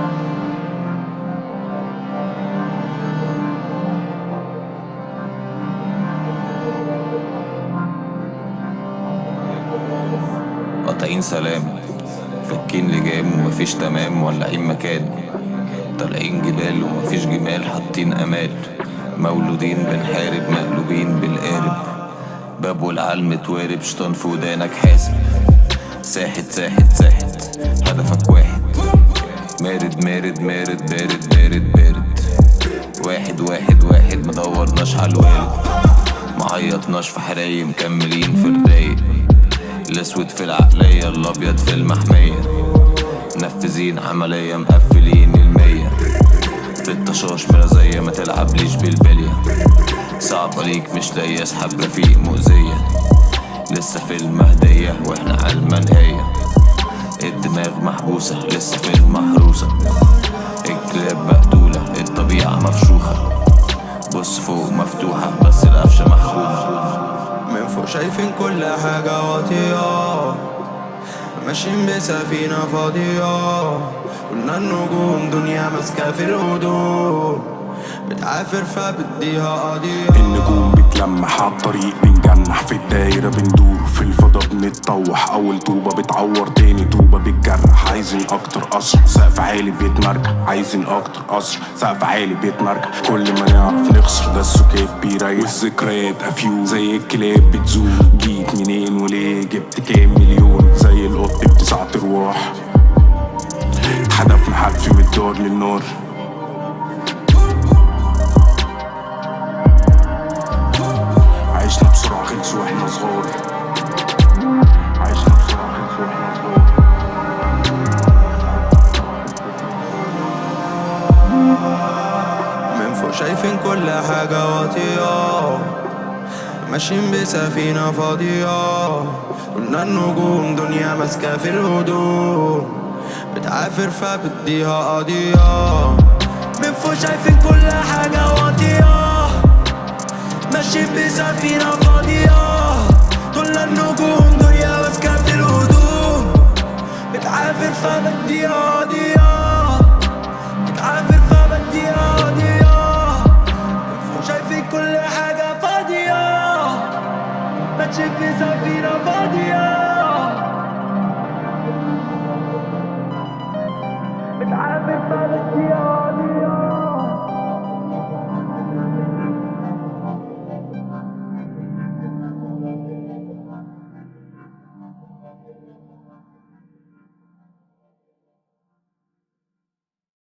قاطعين سلام فكين لجام ومفيش تمام ولعين مكان طالعين جبال ومفيش جمال حاطين امال مولودين بنحارب مقلوبين بالقارب باب والعلم متوارب شيطان في ودانك حاسب ساحت ساحت ساحت هدفك واحد مارد مارد مارد بارد بارد بارد واحد واحد واحد مدورناش على الوارد معيطناش في حرايق مكملين في الرايق الاسود في العقلية الابيض في المحمية منفذين عملية مقفلين المية في الطشاش مرزية ما تلعبليش بالبلية صعبة ليك مش لاقي اسحب رفيق مؤذية لسه في المهدية واحنا على المنهية الدماغ محبوسة لسه في المحروسة الكلاب مقتولة الطبيعة مفشوخة بص فوق مفتوحة بس القفشة محكومة من فوق شايفين كل حاجة واطية ماشيين بسفينة فاضية كلنا النجوم دنيا ماسكة في الهدوم بتعافر فبديها قضية النجوم بتلمح على الطريق بنجنح في الدايرة بندور في الفضاء بنتطوح أول طوبة بتعور تاني طوبة بتجرح عايزين أكتر قصر سقف عالي بيتمرجح عايزين أكتر قصر سقف عالي بيتمرجح كل ما نعرف نخسر ده السكات بيريح والذكريات أفيون زي الكلاب بتزوم جيت منين وليه جبت كام مليون زي القط بتسعة أرواح هدفنا حدفي من الدار للنار عشنا بسرعة خلص واحنا صغار عشنا بسرعة خلص واحنا صغار من فوق شايفين كل حاجة واطية ماشيين بسفينة فاضية كلنا النجوم دنيا ماسكة في الهدوم بتعافر فبديها قضية من فوق شايفين كل حاجة واطية ماشيين بسفينة فاضية كلنا النجوم دنيا ماسكة في الهدوم بتعافر فبديها قضية بتعافر فبديها قضية من فوق شايفين كل حاجة فاضية ماشي في سفينة فاضية بتعافر فبديها